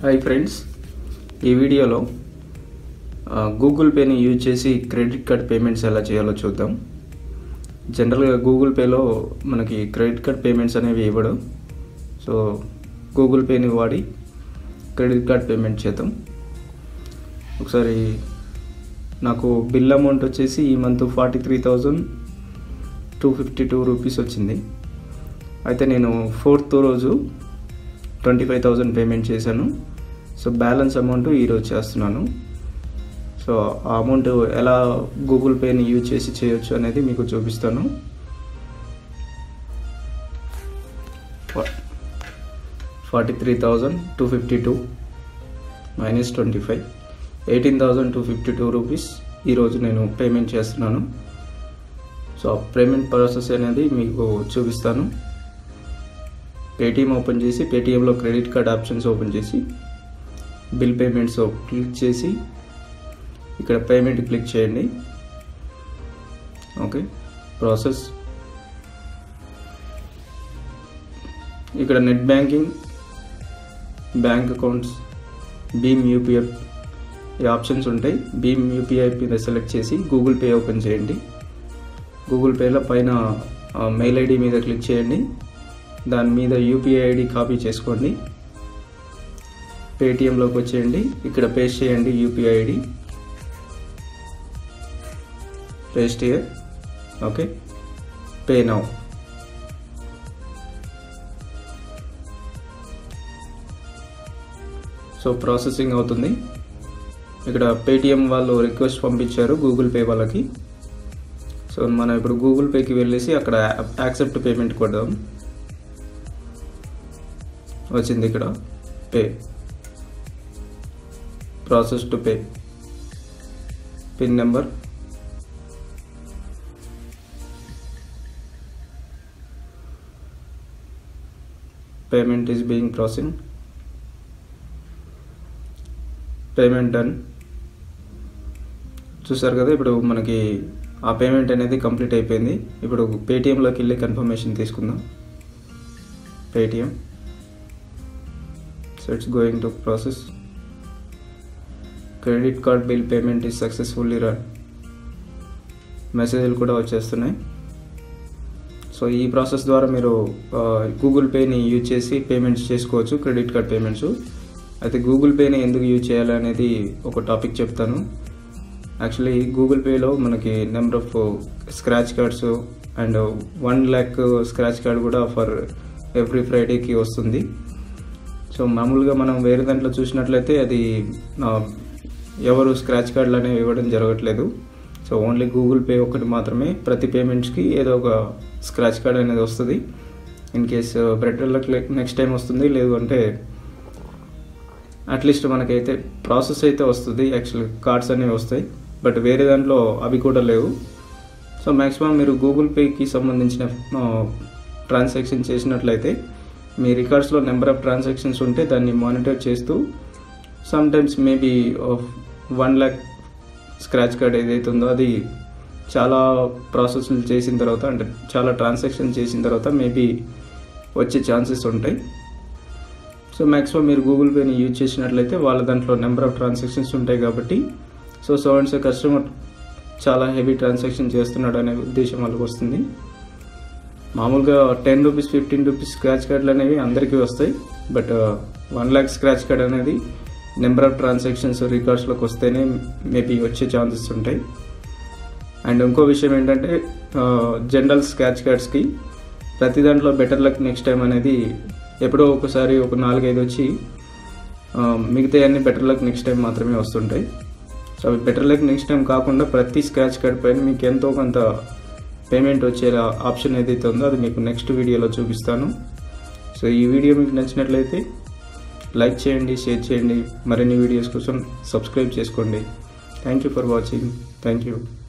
hi friends ఈ వీడియోలో ఆ, గూగుల్ పేని యూజ్ చేసి క్రెడిట్ కార్డ్ పేమెంట్స్ ఎలా చేయాలో చూద్దాం జనరల్గా గూగుల్ పేలో మనకి క్రెడిట్ కార్డ్ పేమెంట్స్ అనేవి ఇవ్వడు సో గూగుల్ పేని వాడి క్రెడిట్ కార్డ్ పేమెంట్ చేద్దాం ఒకసారి నాకు బిల్ అమౌంట్ వచ్చేసి ఈ month forty three thousand two fifty two rupees వచ్చింది అయితే నేను ఫోర్త్ రోజు ట్వంటీ ఫైవ్ థౌజండ్ పేమెంట్ చేశాను సో బ్యాలెన్స్ అమౌంట్ ఈరోజు చేస్తున్నాను సో ఆ అమౌంట్ ఎలా గూగుల్ పేని యూజ్ చేసి చేయొచ్చు అనేది మీకు చూపిస్తాను forty three thousand two fifty two minus twenty five eighteen thousand two fifty two rupees ఈరోజు నేను పేమెంట్ చేస్తున్నాను సో ఆ పేమెంట్ ప్రాసెస్ అనేది మీకు చూపిస్తాను పేటిఎం ఓపెన్ చేసి పేటిఎంలో క్రెడిట్ కార్డ్ ఆప్షన్స్ ఓపెన్ చేసి బిల్ పేమెంట్స్ క్లిక్ చేసి ఇక్కడ పేమెంట్ క్లిక్ చేయండి ఓకే ప్రాసెస్ ఇక్కడ నెట్ బ్యాంకింగ్ బ్యాంక్ అకౌంట్స్ భీమ్ యూపీఐ ఈ ఆప్షన్స్ ఉంటాయి భీమ్ యూపీఐ మీద సెలెక్ట్ చేసి గూగుల్ పే ఓపెన్ చేయండి గూగుల్ పేలో పైన మెయిల్ ఐడి మీద క్లిక్ చేయండి దాని మీద యూపీఐ ఐడి కాపీ చేసుకోండి పేటిఎంలోకి వచ్చేయండి ఇక్కడ పేస్ట్ చేయండి UPI ID paste here okay pay now so processing అవుతుంది ఇక్కడ పేటిఎం వాళ్ళు రిక్వెస్ట్ పంపించారు గూగుల్ పే వాళ్ళకి సో మనం ఇప్పుడు గూగుల్ పేకి వెళ్ళేసి అక్కడ యాక్సెప్ట్ పేమెంట్ కొడదాం వచ్చింది ఇక్కడ pay process to pay pin number payment is being processing payment done చూసారు కదా ఇప్పుడు మనకి ఆ పేమెంట్ అనేది కంప్లీట్ అయిపోయింది ఇప్పుడు పేటిఎంలోకి వెళ్ళి కన్ఫర్మేషన్ తీసుకుందాం Paytm so it's going to process credit card bill payment is successfully run మెసేజ్లు కూడా వచ్చేస్తున్నాయి సో ఈ ప్రాసెస్ ద్వారా మీరు గూగుల్ పేని యూజ్ చేసి పేమెంట్స్ చేసుకోవచ్చు క్రెడిట్ కార్డ్ పేమెంట్స్ అయితే గూగుల్ పేని ఎందుకు యూజ్ చేయాలి అనేది ఒక టాపిక్ చెప్తాను యాక్చువల్లీ గూగుల్ పేలో మనకి number of scratch cards and one lakh scratch card కూడా ఫర్ ఎవ్రీ ఫ్రైడేకి వస్తుంది సో మామూలుగా మనం వేరే దాంట్లో చూసినట్లయితే అది ఎవరు స్క్రాచ్ కార్డులు అనేవి ఇవ్వడం జరగట్లేదు సో ఓన్లీ గూగుల్ పే ఒకటి మాత్రమే ప్రతి పేమెంట్స్కి ఏదో ఒక స్క్రాచ్ కార్డ్ అనేది వస్తుంది ఇన్ కేస్ బ్రెటర్లకు నెక్స్ట్ టైం వస్తుంది లేదు అంటే అట్లీస్ట్ మనకైతే ప్రాసెస్ అయితే వస్తుంది యాక్చువల్ కార్డ్స్ అనేవి వస్తాయి బట్ వేరే దాంట్లో అవి కూడా లేవు సో మ్యాక్సిమం మీరు గూగుల్ పేకి సంబంధించిన ట్రాన్సాక్షన్ చేసినట్లయితే మీ రికార్డ్స్లో నెంబర్ ఆఫ్ ట్రాన్సాక్షన్స్ ఉంటే దాన్ని మానిటర్ చేస్తూ sometimes maybe one lakh scratch card ఏదైతే ఉందో అది చాలా ప్రాసెస్లు చేసిన తర్వాత అంటే చాలా ట్రాన్సాక్షన్ చేసిన తర్వాత మేబీ వచ్చే ఛాన్సెస్ ఉంటాయి సో మ్యాక్సిమం మీరు గూగుల్ పేని యూజ్ చేసినట్లయితే వాళ్ళ దాంట్లో నెంబర్ ఆఫ్ ట్రాన్సాక్షన్స్ ఉంటాయి కాబట్టి so so and so customer చాలా హెవీ ట్రాన్సాక్షన్ చేస్తున్నాడు అనే ఉద్దేశం వాళ్ళకి వస్తుంది మామూలుగా ten rupees fifteen rupees scratch కార్డులు అనేవి అందరికీ వస్తాయి but one lakh scratch card అనేది నెంబర్ ఆఫ్ ట్రాన్సాక్షన్స్ రికార్డ్స్లోకి వస్తేనే మేబీ వచ్చే ఛాన్సెస్ ఉంటాయి అండ్ ఇంకో విషయం ఏంటంటే జనరల్ స్క్రాచ్ కార్డ్స్కి ప్రతి దాంట్లో బెటర్ లక్ నెక్స్ట్ టైం అనేది ఎప్పుడో ఒకసారి ఒక నాలుగైదు వచ్చి మిగతా అన్ని బెటర్ లక్ నెక్స్ట్ టైం మాత్రమే వస్తుంటాయి సో అవి బెటర్ లక్ నెక్స్ట్ టైం కాకుండా ప్రతి స్క్రాచ్ కార్డ్ పైన మీకు ఎంతో కొంత పేమెంట్ వచ్చే ఆప్షన్ ఏదైతే ఉందో అది మీకు నెక్స్ట్ వీడియోలో చూపిస్తాను సో ఈ వీడియో మీకు నచ్చినట్లయితే లైక్ చేయండి షేర్ చేయండి మరిన్ని వీడియోస్ కోసం సబ్స్క్రైబ్ చేసుకోండి thank you for watching thank you